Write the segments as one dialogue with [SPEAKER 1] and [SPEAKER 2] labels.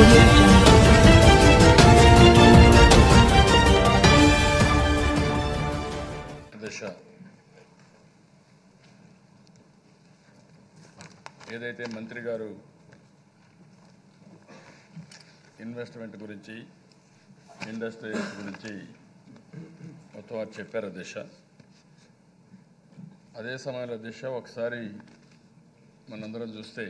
[SPEAKER 1] audio jungle.
[SPEAKER 2] దశ ఏదైతే మంత్రి గారు ఇన్వెస్ట్మెంట్ గురించి ఇండస్ట్రీస్ గురించి మొత్తం వారు చెప్పారు దిశ అదే సమయంలో దిశ ఒకసారి మనందరం చూస్తే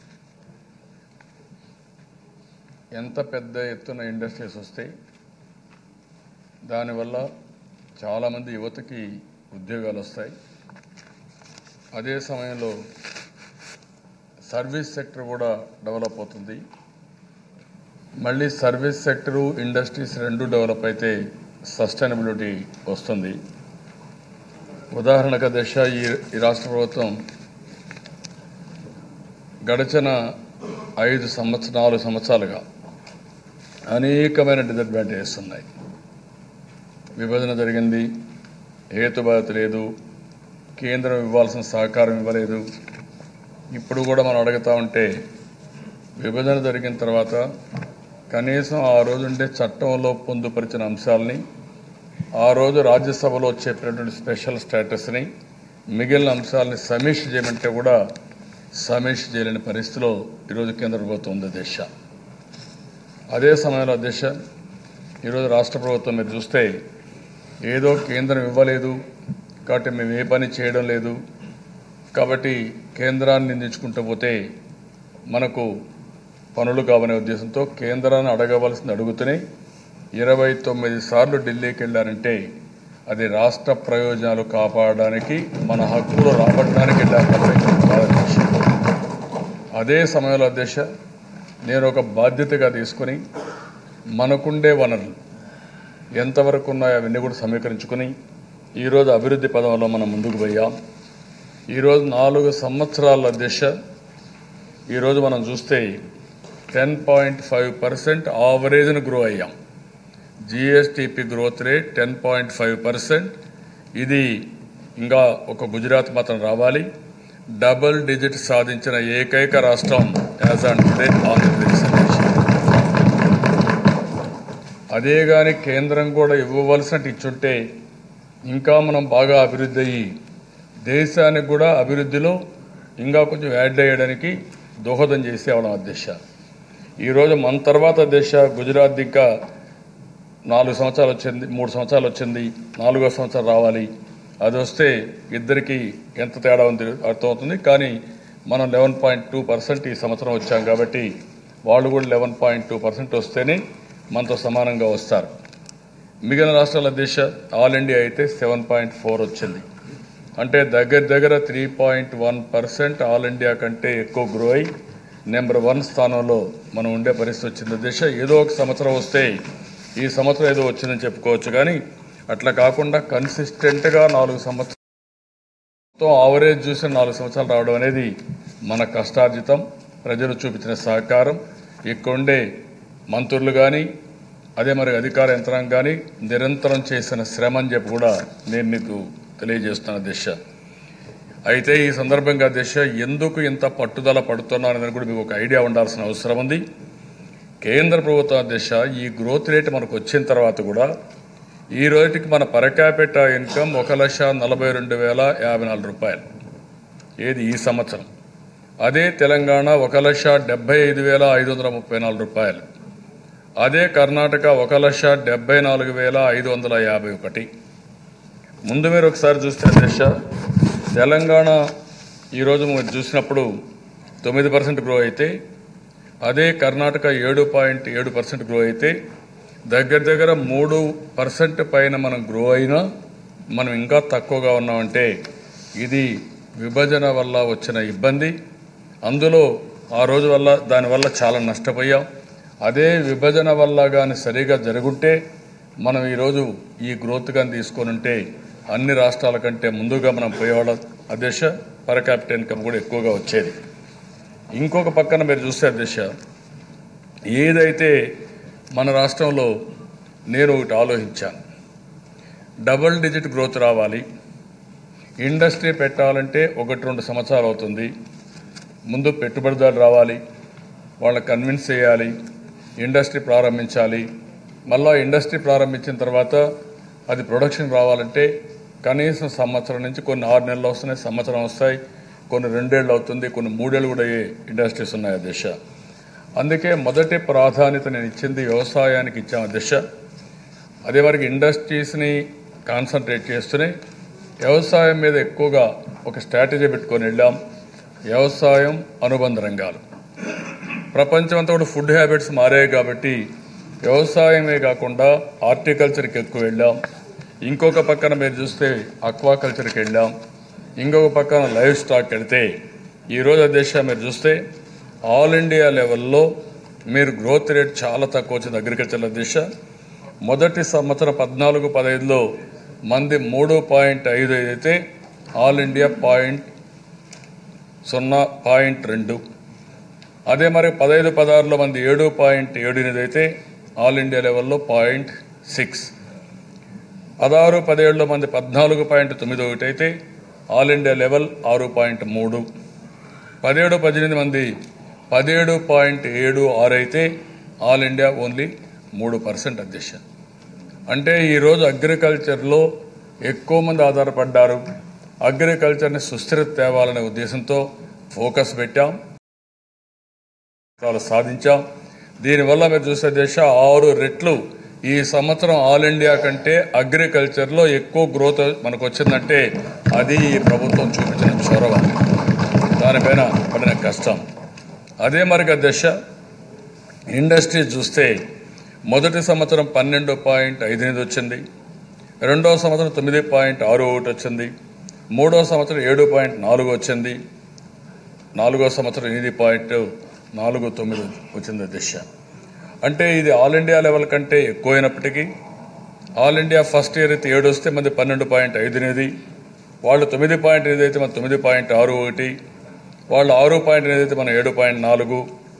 [SPEAKER 2] ఎంత పెద్ద ఎత్తున ఇండస్ట్రీస్ వస్తాయి దానివల్ల చాలామంది యువతకి ఉద్యోగాలు వస్తాయి అదే సమయంలో సర్వీస్ సెక్టర్ కూడా డెవలప్ అవుతుంది మళ్ళీ సర్వీస్ సెక్టరు ఇండస్ట్రీస్ రెండు డెవలప్ అయితే సస్టైనబిలిటీ వస్తుంది ఉదాహరణకు దశ ఈ ఈ రాష్ట్ర ప్రభుత్వం గడిచిన ఐదు సంవత్సర నాలుగు సంవత్సరాలుగా అనేకమైన డిసడ్వాంటేజెస్ ఉన్నాయి విభజన జరిగింది హేతుబాధత లేదు కేంద్రం ఇవ్వాల్సిన సహకారం ఇవ్వలేదు ఇప్పుడు కూడా మనం అడుగుతా ఉంటే విభజన జరిగిన తర్వాత కనీసం ఆ రోజు ఉండే చట్టంలో పొందుపరిచిన అంశాలని ఆ రోజు రాజ్యసభలో చెప్పినటువంటి స్పెషల్ స్టేటస్ని మిగిలిన అంశాలని సమీక్ష చేయమంటే కూడా సమీక్ష చేయలేని పరిస్థితిలో ఈరోజు కేంద్ర ప్రభుత్వం ఉంది దేశ అదే సమయంలో దేశ ఈరోజు రాష్ట్ర ప్రభుత్వం మీరు చూస్తే ఏదో కేంద్రం ఇవ్వలేదు కాబట్టి మేము ఏ పని చేయడం లేదు కాబట్టి కేంద్రాన్ని నిందించుకుంటూ పోతే మనకు పనులు కావనే ఉద్దేశంతో కేంద్రాన్ని అడగవలసింది అడుగుతూనే ఇరవై తొమ్మిది సార్లు ఢిల్లీకి వెళ్ళారంటే అది రాష్ట్ర ప్రయోజనాలు కాపాడడానికి మన హక్కులు రాబట్టడానికి వెళ్ళారు తప్ప భారతదేశం అదే సమయంలో దేశ నేను ఒక బాధ్యతగా తీసుకుని మనకుండే వనరులు ఎంతవరకు ఉన్నాయో అవన్నీ కూడా సమీకరించుకుని ఈరోజు అభివృద్ధి పదంలో మనం ముందుకు పోయాం ఈరోజు నాలుగు సంవత్సరాల దిశ ఈరోజు మనం చూస్తే టెన్ పాయింట్ ఫైవ్ పర్సెంట్ ఆవరేజ్ను గ్రో అయ్యాం GSDP growth rate ten point five percent ఇది ఇంకా ఒక గుజరాత్ మాత్రం రావాలి డబుల్ డిజిట్ సాధించిన ఏకైక రాష్ట్రం యాజ్ ఆన్ టుడే ఆంధ్రప్రదేశ్ దేశం అదే కానీ కేంద్రం కూడా ఇవ్వవలసినట్టు ఇచ్చుంటే ఇంకా మనం బాగా అభివృద్ధి అయ్యి దేశానికి కూడా అభివృద్ధిలో ఇంకా కొంచెం యాడ్ అయ్యడానికి దోహదం చేసేవాళ్ళం అధ్యక్ష ఈరోజు మన తర్వాత దేశ గుజరాత్ ఇంకా నాలుగు సంవత్సరాలు వచ్చింది మూడు సంవత్సరాలు వచ్చింది నాలుగో సంవత్సరం రావాలి అది వస్తే ఇద్దరికి ఎంత తేడా ఉంది అర్థమవుతుంది కానీ మనం లెవెన్ పాయింట్ టూ పర్సెంట్ ఈ సంవత్సరం వచ్చాం కాబట్టి వాళ్ళు కూడా లెవెన్ పాయింట్ టూ పర్సెంట్ వస్తేనే మనతో సమానంగా వస్తారు మిగిలిన రాష్ట్రాల దేశ ఆల్ ఇండియా అయితే సెవెన్ పాయింట్ ఫోర్ వచ్చింది అంటే దగ్గర దగ్గర three point one percent all India కంటే ఎక్కువ గ్రో అయి నెంబర్ వన్ స్థానంలో మనం ఉండే పరిస్థితి వచ్చింది దిశ ఏదో ఒక సంవత్సరం వస్తే ఈ సంవత్సరం ఏదో వచ్చిందని చెప్పుకోవచ్చు కానీ అట్లా కాకుండా కన్సిస్టెంట్గా నాలుగు సంవత్సరాలు మొత్తం ఆవరేజ్ చూసి నాలుగు సంవత్సరాలు రావడం అనేది మన కష్టార్జితం ప్రజలు చూపించిన సహకారం ఇక్కడ ఉండే మంత్రులు కానీ అదే మరి అధికార యంత్రాంగం కానీ నిరంతరం చేసిన శ్రమ అని చెప్పి కూడా నేను మీకు తెలియజేస్తున్న దిశ అయితే ఈ సందర్భంగా దిశ ఎందుకు ఇంత పట్టుదల పడుతున్నారనేది కూడా మీకు ఒక ఐడియా ఉండాల్సిన అవసరం ఉంది కేంద్ర ప్రభుత్వ దిశ ఈ గ్రోత్ రేట్ మనకు వచ్చిన తర్వాత కూడా ఈ రోజుకి మన పరకాపెట ఇన్కమ్ ఒక లక్ష నలభై రెండు వేల యాభై నాలుగు రూపాయలు ఏది ఈ సంవత్సరం అదే తెలంగాణ ఒక లక్ష డెబ్బై ఐదు వేల ఐదు వందల ముప్పై నాలుగు రూపాయలు అదే కర్ణాటక ఒక లక్ష డెబ్బై నాలుగు వేల ఐదు వందల యాభై ఒకటి ముందు మీరు ఒకసారి చూస్తే దశ తెలంగాణ ఈరోజు మీరు చూసినప్పుడు తొమ్మిది పర్సెంట్ గ్రో అయితే అదే కర్ణాటక ఏడు పాయింట్ ఏడు పర్సెంట్ గ్రో అయితే దగ్గర దగ్గర మూడు పర్సెంట్ పైన మనం గ్రో అయినా మనం ఇంకా తక్కువగా ఉన్నామంటే ఇది విభజన వల్ల వచ్చిన ఇబ్బంది అందులో ఆ రోజు వల్ల దానివల్ల చాలా నష్టపోయాం అదే విభజన వల్ల కానీ సరిగా జరుగుంటే మనం ఈరోజు ఈ గ్రోత్ కానీ తీసుకొని ఉంటే అన్ని రాష్ట్రాల కంటే ముందుగా మనం పోయేవాళ్ళ అధ్యక్ష పర్ క్యాపిటల్ ఇన్కమ్ కూడా ఎక్కువగా వచ్చేది ఇంకొక పక్కన మీరు చూస్తే అధ్యక్ష ఏదైతే మన రాష్ట్రంలో నేను ఒకటి ఆలోచించాను డబుల్ డిజిట్ గ్రోత్ రావాలి ఇండస్ట్రీ పెట్టాలంటే ఒకటి రెండు సంవత్సరాలు అవుతుంది ముందు పెట్టుబడిదారులు రావాలి వాళ్ళని కన్విన్స్ చేయాలి ఇండస్ట్రీ ప్రారంభించాలి మళ్ళా ఇండస్ట్రీ ప్రారంభించిన తర్వాత అది ప్రొడక్షన్ రావాలంటే కనీసం సంవత్సరం నుంచి కొన్ని ఆరు నెలలు వస్తున్నాయి సంవత్సరం వస్తాయి కొన్ని రెండేళ్ళు అవుతుంది కొన్ని మూడేళ్ళు కూడా అయ్యే ఇండస్ట్రీస్ ఉన్నాయి ఆ దిశ అందుకే మొదటి ప్రాధాన్యత నేను ఇచ్చింది వ్యవసాయానికి ఇచ్చాము దిశ అదే వరకు ఇండస్ట్రీస్ని కాన్సన్ట్రేట్ చేస్తూనే వ్యవసాయం మీద ఎక్కువగా ఒక స్ట్రాటజీ పెట్టుకొని వెళ్ళాం వ్యవసాయం అనుబంధ రంగాలు ప్రపంచం అంతా కూడా ఫుడ్ హ్యాబిట్స్ మారాయి కాబట్టి వ్యవసాయమే కాకుండా హార్టికల్చర్కి ఎక్కువ వెళ్ళాం ఇంకొక పక్కన మీరు చూస్తే అక్వాకల్చర్కి వెళ్ళాం ఇంకొక పక్కన లైవ్ స్టాక్ వెళ్తే ఈరోజు దేశ మీరు చూస్తే ఆల్ ఇండియా లెవెల్లో మీరు గ్రోత్ రేట్ చాలా తక్కువ వచ్చింది అగ్రికల్చర్ల దిశ మొదటి సంవత్సరం పద్నాలుగు పదహైదులో మంది మూడు పాయింట్ ఐదు అయితే ఆల్ ఇండియా పాయింట్ సున్నా పాయింట్ రెండు అదే మరి పదహైదు పదహారులో మంది ఏడు పాయింట్ ఏడు ఎనిమిది అయితే ఆల్ ఇండియా లెవెల్లో పాయింట్ సిక్స్ పదహారు పదిహేడులో మంది పద్నాలుగు పాయింట్ తొమ్మిది ఒకటి అయితే ఆల్ ఇండియా లెవెల్ ఆరు పాయింట్ మూడు పదిహేడు పద్దెనిమిది మంది పదిహేడు పాయింట్ ఏడు ఆరు అయితే ఆల్ ఇండియా ఓన్లీ మూడు పర్సెంట్ అధ్యక్ష అంటే ఈరోజు అగ్రికల్చర్లో ఎక్కువ మంది ఆధారపడ్డారు అగ్రికల్చర్ని సుస్థిరత తేవాలనే ఉద్దేశంతో ఫోకస్ పెట్టాం ఫలితాలు సాధించాం దీనివల్ల మీరు చూసే దేశ ఆరు రెట్లు ఈ సంవత్సరం ఆల్ ఇండియా కంటే అగ్రికల్చర్లో ఎక్కువ గ్రోత్ మనకు వచ్చిందంటే అది ఈ ప్రభుత్వం చూపించిన చొరవ దానిపైన పడిన కష్టం అదే మరిగా దశ ఇండస్ట్రీ చూస్తే మొదటి సంవత్సరం పన్నెండు పాయింట్ ఐదు ఎనిమిది వచ్చింది రెండో సంవత్సరం తొమ్మిది పాయింట్ ఆరు ఒకటి వచ్చింది మూడో సంవత్సరం ఏడు పాయింట్ నాలుగు వచ్చింది నాలుగో సంవత్సరం ఎనిమిది పాయింట్ నాలుగు తొమ్మిది వచ్చింది దిశ అంటే ఇది ఆల్ ఇండియా లెవెల్ కంటే ఎక్కువైనప్పటికీ ఆల్ ఇండియా ఫస్ట్ ఇయర్ అయితే ఏడు వస్తే మంది పన్నెండు పాయింట్ ఐదు ఎనిమిది వాళ్ళు తొమ్మిది పాయింట్ ఎనిమిది అయితే మన తొమ్మిది పాయింట్ ఆరు ఒకటి వాళ్ళు ఆరు పాయింట్ ఎనిమిది అయితే మన ఏడు పాయింట్ నాలుగు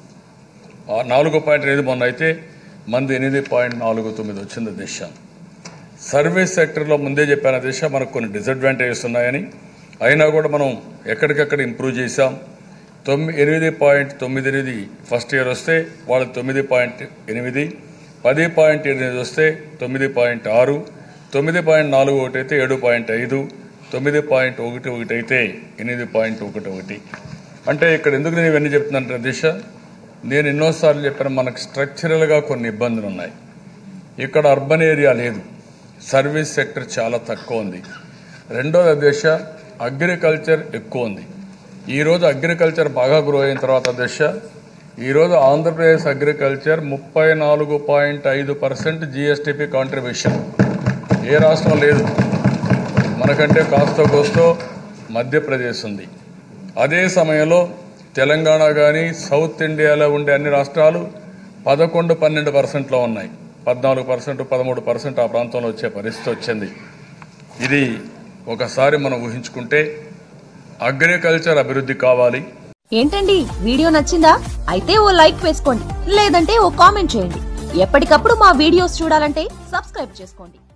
[SPEAKER 2] ఆ నాలుగు పాయింట్ ఎనిమిది మొన్న అయితే మంది ఎనిమిది పాయింట్ నాలుగు తొమ్మిది వచ్చింది దిశ సర్వీస్ సెక్టర్లో ముందే చెప్పాను దిశ మనకు కొన్ని డిసడ్వాంటేజెస్ ఉన్నాయని అయినా కూడా మనం ఎక్కడికక్కడ ఇంప్రూవ్ చేశాం తొమ్మిది ఎనిమిది పాయింట్ తొమ్మిది ఎనిమిది ఫస్ట్ ఇయర్ వస్తే వాళ్ళు తొమ్మిది పాయింట్ ఎనిమిది పది పాయింట్ ఎనిమిది వస్తే తొమ్మిది పాయింట్ ఆరు తొమ్మిది పాయింట్ నాలుగు ఒకటి అయితే ఏడు పాయింట్ ఐదు తొమ్మిది పాయింట్ ఒకటి ఒకటి అయితే ఎనిమిది పాయింట్ ఒకటి ఒకటి అంటే ఇక్కడ ఎందుకు నేను ఇవన్నీ చెప్తున్నానంటే దిశ నేను ఎన్నోసార్లు చెప్పాను మనకు స్ట్రక్చరల్గా కొన్ని ఇబ్బందులు ఉన్నాయి ఇక్కడ అర్బన్ ఏరియా లేదు సర్వీస్ సెక్టర్ చాలా తక్కువ ఉంది రెండోది దశ అగ్రికల్చర్ ఎక్కువ ఉంది ఈరోజు అగ్రికల్చర్ బాగా గ్రో అయిన తర్వాత దశ ఈరోజు ఆంధ్రప్రదేశ్ అగ్రికల్చర్ ముప్పై నాలుగు పాయింట్ ఐదు పర్సెంట్ జిఎస్టిపి కాంట్రిబ్యూషన్ ఏ రాష్ట్రం లేదు మనకంటే కాస్తో కోస్తో మధ్యప్రదేశ్ ఉంది అదే సమయంలో తెలంగాణ కానీ సౌత్ ఇండియాలో ఉండే అన్ని రాష్ట్రాలు పదకొండు పన్నెండు పర్సెంట్లో ఉన్నాయి పద్నాలుగు పర్సెంట్ పదమూడు పర్సెంట్ ఆ ప్రాంతంలో వచ్చే పరిస్థితి వచ్చింది ఇది ఒకసారి మనం ఊహించుకుంటే అగ్రికల్చర్ అభివృద్ధి కావాలి
[SPEAKER 1] ఏంటండి వీడియో నచ్చిందా అయితే ఓ లైక్ వేసుకోండి లేదంటే ఓ కామెంట్ చేయండి ఎప్పటికప్పుడు మా వీడియోస్ చూడాలంటే సబ్స్క్రైబ్ చేసుకోండి